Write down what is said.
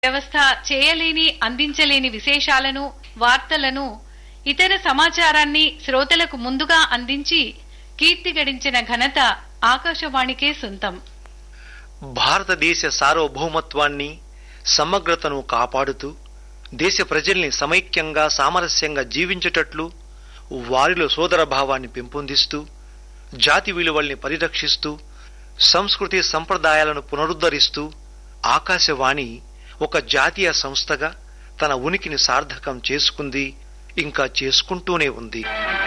వ్యవస్థ చేయలేని అందించలేని విశేషాలను వార్తలను ఇతర సమాచారాన్ని శ్రోతలకు ముందుగా అందించి కీర్తి గడించిన ఘనత ఆకాశవాణికే సొంతం భారతదేశ సార్వభౌమత్వాన్ని సమగ్రతను కాపాడుతూ దేశ ప్రజల్ని సమైక్యంగా సామరస్యంగా జీవించేటట్లు వారిలో సోదరభావాన్ని పెంపొందిస్తూ జాతి విలువల్ని పరిరక్షిస్తూ సంస్కృతి సంప్రదాయాలను పునరుద్ధరిస్తూ ఆకాశవాణి ఒక జాతీయ సంస్థగా తన ఉనికిని సార్థకం చేసుకుంది ఇంకా చేసుకుంటూనే ఉంది